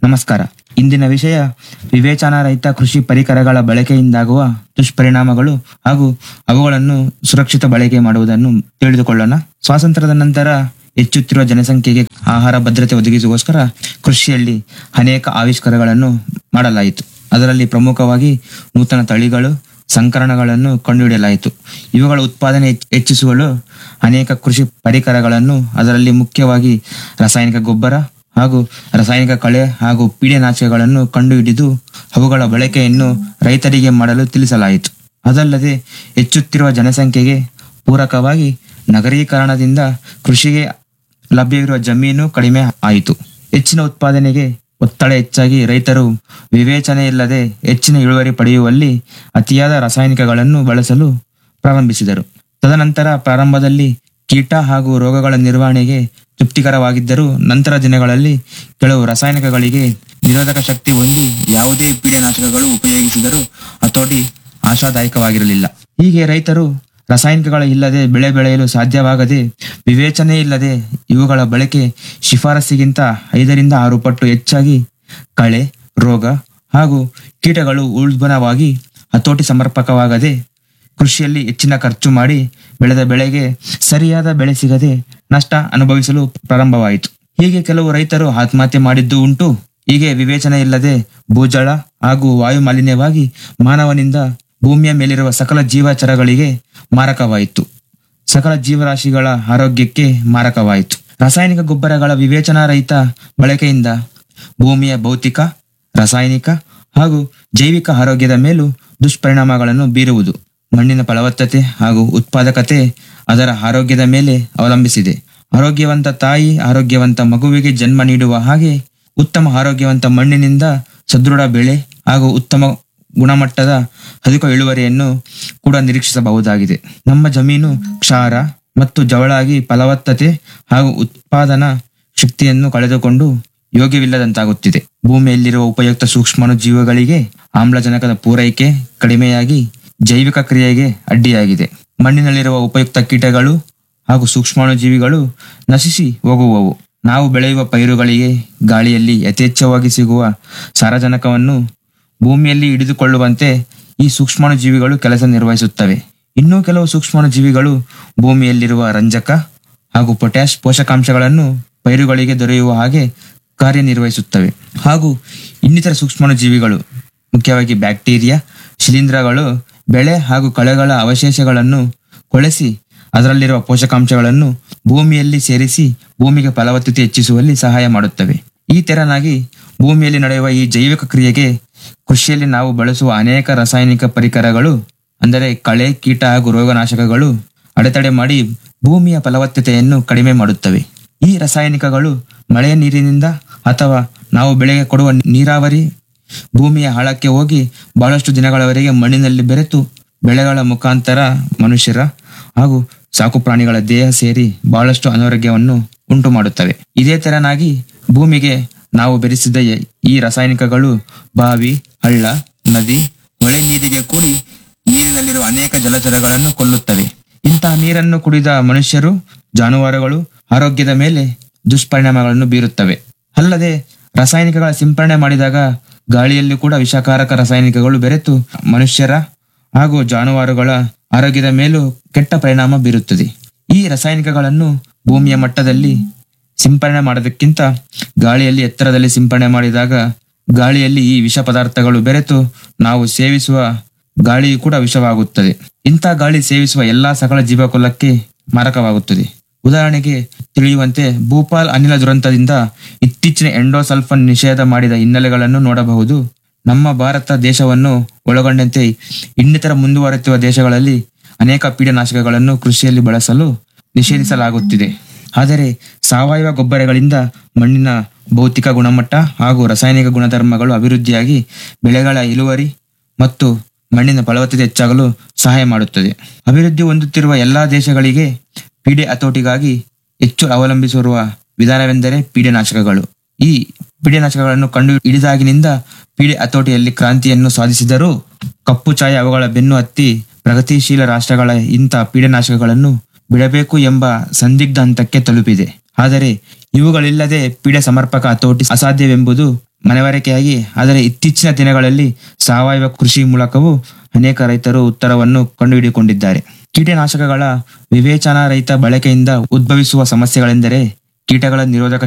ನಮಸ್ಕಾರ ಇಂದಿನ ವಿಷಯ ವಿವೇಚನಾರಹಿತ ಕೃಷಿ ಪರಿಕರಗಳ ಬಳಕೆಯಿಂದಾಗುವ ದುಷ್ಪರಿಣಾಮಗಳು ಹಾಗೂ ಅವುಗಳನ್ನು ಸುರಕ್ಷಿತ ಬಳಕೆ ಮಾಡುವುದನ್ನು ತಿಳಿದುಕೊಳ್ಳೋಣ ಸ್ವಾತಂತ್ರ್ಯದ ನಂತರ ಹೆಚ್ಚುತ್ತಿರುವ ಜನಸಂಖ್ಯೆಗೆ ಆಹಾರ ಭದ್ರತೆ ಒದಗಿಸುವಗೋಸ್ಕರ ಕೃಷಿಯಲ್ಲಿ ಅನೇಕ ಆವಿಷ್ಕಾರಗಳನ್ನು ಮಾಡಲಾಯಿತು ಅದರಲ್ಲಿ ಪ್ರಮುಖವಾಗಿ ನೂತನ ತಳಿಗಳು ಸಂಕರಣಗಳನ್ನು ಕಂಡುಹಿಡಿಯಲಾಯಿತು ಇವುಗಳ ಉತ್ಪಾದನೆ ಹೆಚ್ಚ್- ಹೆಚ್ಚಿಸಲು ಅನೇಕ ಕೃಷಿ ಪರಿಕರಗಳನ್ನು ಅದರಲ್ಲಿ ಮುಖ್ಯವಾಗಿ ರಾಸಾಯನಿಕ ಗೊಬ್ಬರ ಹಾಗೂ ರಾಸಾಯನಿಕ ಕಳೆ ಹಾಗೂ ಪೀಡೆನಾಶಕಗಳನ್ನು ಕಂಡುಹಿಡಿದು ಅವುಗಳ ಬಳಕೆಯನ್ನು ರೈತರಿಗೆ ಮಾಡಲು ತಿಳಿಸಲಾಯಿತು ಅದಲ್ಲದೆ ಹೆಚ್ಚುತ್ತಿರುವ ಜನಸಂಖ್ಯೆಗೆ ಪೂರಕವಾಗಿ ನಗರೀಕರಣದಿಂದ ಕೃಷಿಗೆ ಲಭ್ಯವಿರುವ ಜಮೀನು ಕಡಿಮೆ ಆಯಿತು ಹೆಚ್ಚಿನ ಉತ್ಪಾದನೆಗೆ ಒತ್ತಡ ಹೆಚ್ಚಾಗಿ ರೈತರು ವಿವೇಚನೆ ಇಲ್ಲದೆ ಹೆಚ್ಚಿನ ಇಳುವರಿ ಪಡೆಯುವಲ್ಲಿ ಅತಿಯಾದ ರಾಸಾಯನಿಕಗಳನ್ನು ಬಳಸಲು ಪ್ರಾರಂಭಿಸಿದರು ತದನಂತರ ಪ್ರಾರಂಭದಲ್ಲಿ ಕೀಟ ಹಾಗೂ ರೋಗಗಳ ನಿರ್ವಹಣೆಗೆ ತೃಪ್ತಿಕರವಾಗಿದ್ದರೂ ನಂತರ ದಿನಗಳಲ್ಲಿ ಕೆಲವು ರಾಸಾಯನಿಕಗಳಿಗೆ ನಿರೋಧಕ ಶಕ್ತಿ ಹೊಂದಿ ಯಾವುದೇ ಪೀಡನಾಶಕಗಳು ಉಪಯೋಗಿಸಿದರೂ ಹತೋಟಿ ಆಶಾದಾಯಕವಾಗಿರಲಿಲ್ಲ ಹೀಗೆ ರೈತರು ರಾಸಾಯನಿಕಗಳ ಇಲ್ಲದೆ ಬೆಳೆ ಬೆಳೆಯಲು ಸಾಧ್ಯವಾಗದೆ ವಿವೇಚನೆ ಇಲ್ಲದೆ ಇವುಗಳ ಬಳಕೆ ಶಿಫಾರಸ್ಸಿಗಿಂತ ಐದರಿಂದ ಆರು ಪಟ್ಟು ಹೆಚ್ಚಾಗಿ ಕಳೆ ರೋಗ ಹಾಗೂ ಕೀಟಗಳು ಉಲ್ಬಣವಾಗಿ ಹತೋಟಿ ಸಮರ್ಪಕವಾಗದೆ ಕೃಷಿಯಲ್ಲಿ ಹೆಚ್ಚಿನ ಖರ್ಚು ಮಾಡಿ ಬೆಳೆದ ಬೆಳೆಗೆ ಸರಿಯಾದ ಬೆಳೆ ಸಿಗದೆ ನಷ್ಟ ಅನುಭವಿಸಲು ಪ್ರಾರಂಭವಾಯಿತು ಹೀಗೆ ಕೆಲವು ರೈತರು ಆತ್ಮಹತ್ಯೆ ಮಾಡಿದ್ದು ಉಂಟು ಹೀಗೆ ವಿವೇಚನೆ ಇಲ್ಲದೆ ಭೂಜಲ ಹಾಗೂ ವಾಯು ಮಾಲಿನ್ಯವಾಗಿ ಮಾನವನಿಂದ ಭೂಮಿಯ ಮೇಲಿರುವ ಸಕಲ ಜೀವಚರಗಳಿಗೆ ಮಾರಕವಾಯಿತು ಸಕಲ ಜೀವರಾಶಿಗಳ ಆರೋಗ್ಯಕ್ಕೆ ಮಾರಕವಾಯಿತು ರಾಸಾಯನಿಕ ಗೊಬ್ಬರಗಳ ವಿವೇಚನಾರಹಿತ ಬಳಕೆಯಿಂದ ಭೂಮಿಯ ಭೌತಿಕ ರಾಸಾಯನಿಕ ಹಾಗೂ ಜೈವಿಕ ಆರೋಗ್ಯದ ಮೇಲೂ ದುಷ್ಪರಿಣಾಮಗಳನ್ನು ಬೀರುವುದು ಮಣ್ಣಿನ ಫಲವತ್ತತೆ ಹಾಗೂ ಉತ್ಪಾದಕತೆ ಅದರ ಆರೋಗ್ಯದ ಮೇಲೆ ಅವಲಂಬಿಸಿದೆ ಆರೋಗ್ಯವಂತ ತಾಯಿ ಆರೋಗ್ಯವಂತ ಮಗುವಿಗೆ ಜನ್ಮ ನೀಡುವ ಹಾಗೆ ಉತ್ತಮ ಆರೋಗ್ಯವಂತ ಮಣ್ಣಿನಿಂದ ಸದೃಢ ಬೆಳೆ ಹಾಗೂ ಉತ್ತಮ ಗುಣಮಟ್ಟದ ಅಧಿಕ ಇಳುವರಿಯನ್ನು ಕೂಡ ನಿರೀಕ್ಷಿಸಬಹುದಾಗಿದೆ ನಮ್ಮ ಜಮೀನು ಕ್ಷಾರ ಮತ್ತು ಜವಳಾಗಿ ಫಲವತ್ತತೆ ಹಾಗೂ ಉತ್ಪಾದನಾ ಶಕ್ತಿಯನ್ನು ಕಳೆದುಕೊಂಡು ಯೋಗ್ಯವಿಲ್ಲದಂತಾಗುತ್ತಿದೆ ಭೂಮಿಯಲ್ಲಿರುವ ಉಪಯುಕ್ತ ಸೂಕ್ಷ್ಮಾಣು ಜೀವಿಗಳಿಗೆ ಆಮ್ಲಜನಕದ ಪೂರೈಕೆ ಕಡಿಮೆಯಾಗಿ ಜೈವಿಕ ಕ್ರಿಯೆಗೆ ಅಡ್ಡಿಯಾಗಿದೆ ಮಣ್ಣಿನಲ್ಲಿರುವ ಉಪಯುಕ್ತ ಕೀಟಗಳು ಹಾಗೂ ಸೂಕ್ಷ್ಮಾಣು ಜೀವಿಗಳು ನಶಿಸಿ ಹೋಗುವವು ನಾವು ಬೆಳೆಯುವ ಪೈರುಗಳಿಗೆ ಗಾಳಿಯಲ್ಲಿ ಯಥೇಚ್ಛವಾಗಿ ಸಿಗುವ ಸಾರಜನಕವನ್ನು ಭೂಮಿಯಲ್ಲಿ ಹಿಡಿದುಕೊಳ್ಳುವಂತೆ ಈ ಸೂಕ್ಷ್ಮಾಣು ಜೀವಿಗಳು ಕೆಲಸ ನಿರ್ವಹಿಸುತ್ತವೆ ಇನ್ನೂ ಕೆಲವು ಸೂಕ್ಷ್ಮಾಣು ಜೀವಿಗಳು ಭೂಮಿಯಲ್ಲಿರುವ ರಂಜಕ ಹಾಗೂ ಪೊಟ್ಯಾಶ್ ಪೋಷಕಾಂಶಗಳನ್ನು ಪೈರುಗಳಿಗೆ ದೊರೆಯುವ ಹಾಗೆ ಕಾರ್ಯನಿರ್ವಹಿಸುತ್ತವೆ ಹಾಗೂ ಇನ್ನಿತರ ಸೂಕ್ಷ್ಮಾಣು ಜೀವಿಗಳು ಮುಖ್ಯವಾಗಿ ಬ್ಯಾಕ್ಟೀರಿಯಾ ಶಿಲೀಂಧ್ರಗಳು ಬೆಳೆ ಹಾಗೂ ಕಳೆಗಳ ಅವಶೇಷಗಳನ್ನು ಕೊಳೆಸಿ ಅದರಲ್ಲಿರುವ ಪೋಷಕಾಂಶಗಳನ್ನು ಭೂಮಿಯಲ್ಲಿ ಸೇರಿಸಿ ಭೂಮಿಗೆ ಫಲವತ್ತತೆ ಹೆಚ್ಚಿಸುವಲ್ಲಿ ಸಹಾಯ ಮಾಡುತ್ತವೆ ಈ ತೆರನಾಗಿ ಭೂಮಿಯಲ್ಲಿ ನಡೆಯುವ ಈ ಜೈವಿಕ ಕ್ರಿಯೆಗೆ ಕೃಷಿಯಲ್ಲಿ ನಾವು ಬಳಸುವ ಅನೇಕ ರಾಸಾಯನಿಕ ಪರಿಕರಗಳು ಅಂದರೆ ಕಳೆ ಕೀಟ ಹಾಗೂ ರೋಗನಾಶಕಗಳು ಅಡೆತಡೆ ಮಾಡಿ ಭೂಮಿಯ ಫಲವತ್ತತೆಯನ್ನು ಕಡಿಮೆ ಮಾಡುತ್ತವೆ ಈ ರಾಸಾಯನಿಕಗಳು ಮಳೆಯ ನೀರಿನಿಂದ ಅಥವಾ ನಾವು ಬೆಳೆಗೆ ಕೊಡುವ ನೀರಾವರಿ ಭೂಮಿಯ ಆಳಕ್ಕೆ ಹೋಗಿ ಬಹಳಷ್ಟು ದಿನಗಳವರೆಗೆ ಮಣ್ಣಿನಲ್ಲಿ ಬೆರೆತು ಬೆಳೆಗಳ ಮುಖಾಂತರ ಮನುಷ್ಯರ ಹಾಗೂ ಸಾಕು ಪ್ರಾಣಿಗಳ ದೇಹ ಸೇರಿ ಬಹಳಷ್ಟು ಅನಾರೋಗ್ಯವನ್ನು ಉಂಟು ಮಾಡುತ್ತವೆ ಇದೇ ತೆರನಾಗಿ ಭೂಮಿಗೆ ನಾವು ಬೆರೆಸಿದ ಎ- ಈ ರಾಸಾಯನಿಕಗಳು ಬಾವಿ ಹಳ್ಳ ನದಿ ಹೊಳೆ ನೀರಿಗೆ ಕೂಡಿ ನೀರಿನಲ್ಲಿರುವ ಅನೇಕ ಜಲಚರಗಳನ್ನು ಕೊಲ್ಲುತ್ತವೆ ಇಂತಹ ನೀರನ್ನು ಕುಡಿದ ಮನುಷ್ಯರು ಜಾನುವಾರುಗಳು ಆರೋಗ್ಯದ ಮೇಲೆ ದುಷ್ಪರಿಣಾಮಗಳನ್ನು ಬೀರುತ್ತವೆ ಅಲ್ಲದೆ ರಾಸಾಯನಿಕಗಳ ಸಿಂಪರಣೆ ಮಾಡಿದಾಗ ಗಾಳಿಯಲ್ಲಿ ಕೂಡ ವಿಷಕಾರಕ ರಾಸಾಯನಿಕಗಳು ಬೆರೆತು ಮನುಷ್ಯರ ಹಾಗೂ ಜಾನುವಾರುಗಳ ಆರೋಗ್ಯದ ಮೇಲೂ ಕೆಟ್ಟ ಪರಿಣಾಮ ಬೀರುತ್ತದೆ ಈ ರಾಸಾಯನಿಕಗಳನ್ನು ಭೂಮಿಯ ಮಟ್ಟದಲ್ಲಿ ಸಿಂಪರಣೆ ಮಾಡೋದಕ್ಕಿಂತ ಗಾಳಿಯಲ್ಲಿ ಎತ್ತರದಲ್ಲಿ ಸಿಂಪರಣೆ ಮಾಡಿದಾಗ ಗಾಳಿಯಲ್ಲಿ ಈ ವಿಷ ಪದಾರ್ಥಗಳು ಬೆರೆತು ನಾವು ಸೇವಿಸುವ ಗಾಳಿಯು ಕೂಡ ವಿಷವಾಗುತ್ತದೆ ಇಂಥ ಗಾಳಿ ಸೇವಿಸುವ ಎಲ್ಲಾ ಸಕಲ ಜೀವಕುಲಕ್ಕೆ ಮಾರಕವಾಗುತ್ತದೆ ಉದಾಹರಣೆಗೆ ತಿಳಿಯುವಂತೆ ಭೂಪಾಲ್ ಅನಿಲ ದುರಂತದಿಂದ ಇತ್ತೀಚಿನ ಎಂಡೋಸಲ್ಫನ್ ನಿಷೇಧ ಮಾಡಿದ ಹಿನ್ನೆಲೆಗಳನ್ನು ನೋಡಬಹುದು ನಮ್ಮ ಭಾರತ ದೇಶವನ್ನು ಒಳಗೊಂಡಂತೆ ಇನ್ನಿತರ ಮುಂದುವರೆಯುವ ದೇಶಗಳಲ್ಲಿ ಅನೇಕ ಪೀಡನಾಶಕಗಳನ್ನು ಕೃಷಿಯಲ್ಲಿ ಬಳಸಲು ನಿಷೇಧಿಸಲಾಗುತ್ತಿದೆ ಆದರೆ ಸಾವಯವ ಗೊಬ್ಬರಗಳಿಂದ ಮಣ್ಣಿನ ಭೌತಿಕ ಗುಣಮಟ್ಟ ಹಾಗೂ ರಾಸಾಯನಿಕ ಗುಣಧರ್ಮಗಳು ಅಭಿವೃದ್ಧಿಯಾಗಿ ಬೆಳೆಗಳ ಇಳುವರಿ ಮತ್ತು ಮಣ್ಣಿನ ಫಲವತ್ತತೆ ಹೆಚ್ಚಾಗಲು ಸಹಾಯ ಮಾಡುತ್ತದೆ ಅಭಿವೃದ್ಧಿ ಹೊಂದುತ್ತಿರುವ ಎಲ್ಲಾ ದೇಶಗಳಿಗೆ ಪೀಡೆ ಹತೋಟಿಗಾಗಿ ಹೆಚ್ಚು ಅವಲಂಬಿಸಿರುವ ವಿಧಾನವೆಂದರೆ ಪೀಡೆನಾಶಕಗಳು ಈ ಪೀಡೆನಾಶಕಗಳನ್ನು ಕಂಡು ಹಿಡಿದಾಗಿನಿಂದ ಪೀಡೆ ಹತೋಟಿಯಲ್ಲಿ ಕ್ರಾಂತಿಯನ್ನು ಸಾಧಿಸಿದರೂ ಕಪ್ಪು ಛಾಯೆ ಅವುಗಳ ಬೆನ್ನು ಹತ್ತಿ ಪ್ರಗತಿಶೀಲ ರಾಷ್ಟ್ರಗಳ ಇಂಥ ಪೀಡನಾಶಕಗಳನ್ನು ಬಿಡಬೇಕು ಎಂಬ ಸಂದಿಗ್ಧ ಹಂತಕ್ಕೆ ತಲುಪಿದೆ ಆದರೆ ಇವುಗಳಿಲ್ಲದೆ ಪೀಡೆ ಸಮರ್ಪಕ ಹತೋಟಿ ಅಸಾಧ್ಯವೆಂಬುದು ಮನವರಿಕೆಯಾಗಿ ಆದರೆ ಇತ್ತೀಚಿನ ದಿನಗಳಲ್ಲಿ ಸಾವಯವ ಕೃಷಿ ಮೂಲಕವೂ ಅನೇಕ ರೈತರು ಉತ್ತರವನ್ನು ಕಂಡುಹಿಡಿದುಕೊಂಡಿದ್ದಾರೆ ಕೀಟನಾಶಕಗಳ ವಿವೇಚನಾರಹಿತ ಬಳಕೆಯಿಂದ ಉದ್ಭವಿಸುವ ಸಮಸ್ಯೆಗಳೆಂದರೆ ಕೀಟಗಳ ನಿರೋಧಕ